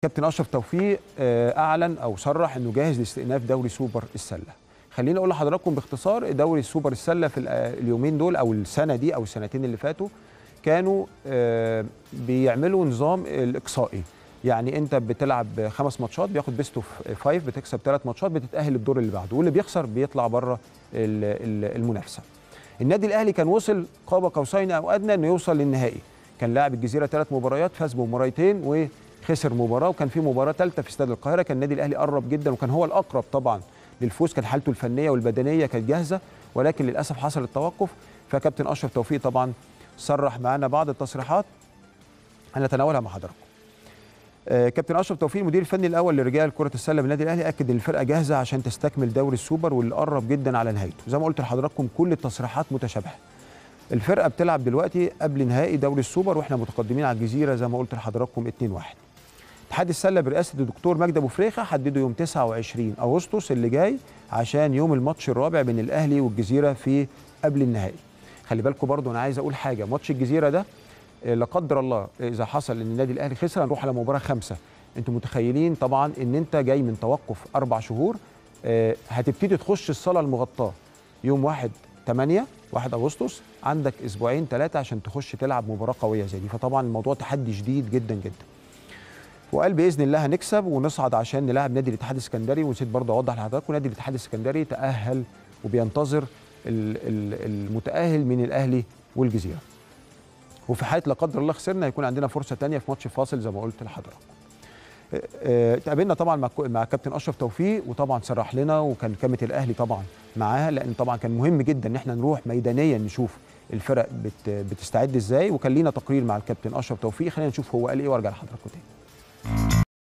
كابتن اشرف توفيق آه، اعلن او صرح انه جاهز لاستئناف دوري سوبر السله خليني اقول لحضراتكم باختصار دوري السوبر السله في ال- اليومين دول او السنه دي او السنتين اللي فاتوا كانوا آه، بيعملوا نظام الاقصائي يعني انت بتلعب خمس ماتشات بياخد بيست اوف فايف بتكسب ثلاث ماتشات بتتاهل للدور اللي بعده واللي بيخسر بيطلع بره ال- ال- المنافسه النادي الاهلي كان وصل قاب قوسين او ادنى انه يوصل للنهائي كان لاعب الجزيره ثلاث مباريات فاز بمباراتين وخسر مباراه وكان في مباراه ثالثه في استاد القاهره كان النادي الاهلي قرب جدا وكان هو الاقرب طبعا للفوز كان حالته الفنيه والبدنيه كانت جاهزه ولكن للاسف حصل التوقف فكابتن اشرف توفيق طبعا صرح معانا بعض التصريحات هنتناولها مع حضراتكم آه، كابتن اشرف توفيق المدير الفني الاول لرجال كره السله بالنادي الاهلي اكد ان الفرقه جاهزه عشان تستكمل دوري السوبر واللي قرب جدا على نهايته زي ما قلت لحضراتكم كل التصريحات متشابهه الفرقه بتلعب دلوقتي قبل نهائي دوري السوبر واحنا متقدمين على الجزيره زي ما قلت لحضراتكم 2-1 اتحاد السله برئاسه الدكتور مجدي ابو فريخه حددوا يوم 29 اغسطس اللي جاي عشان يوم الماتش الرابع بين الاهلي والجزيره في قبل النهائي خلي بالكم برضو انا عايز اقول حاجه ماتش الجزيره ده آه، لا قدر الله اذا حصل ان النادي الاهلي خسر هنروح على مباراه خمسه انتوا متخيلين طبعا ان انت جاي من توقف اربع شهور آه، هتبتدي تخش الصاله المغطاه يوم 1 8 1 اغسطس عندك اسبوعين ثلاثه عشان تخش تلعب مباراه قويه زي دي فطبعا الموضوع تحدي شديد جدا جدا وقال باذن الله هنكسب ونصعد عشان نلاعب نادي الاتحاد السكندري ونسيت برضه اوضح لحضراتكم نادي الاتحاد السكندري تاهل وبينتظر ال- ال- المتاهل من الاهلي والجزيره وفي حاله لا قدر الله خسرنا هيكون عندنا فرصه تانية في ماتش فاصل زي ما قلت لحضراتكم آه، آه، اتقابلنا طبعا مع كو- مع كابتن اشرف توفيق وطبعا صرح لنا وكان كاميرا الاهلي طبعا معاها لان طبعا كان مهم جدا ان احنا نروح ميدانيا نشوف الفرق بت بتستعد ازاي وكان لينا تقرير مع الكابتن اشرف توفيق خلينا نشوف هو قال ايه وارجع لحضراتكم تاني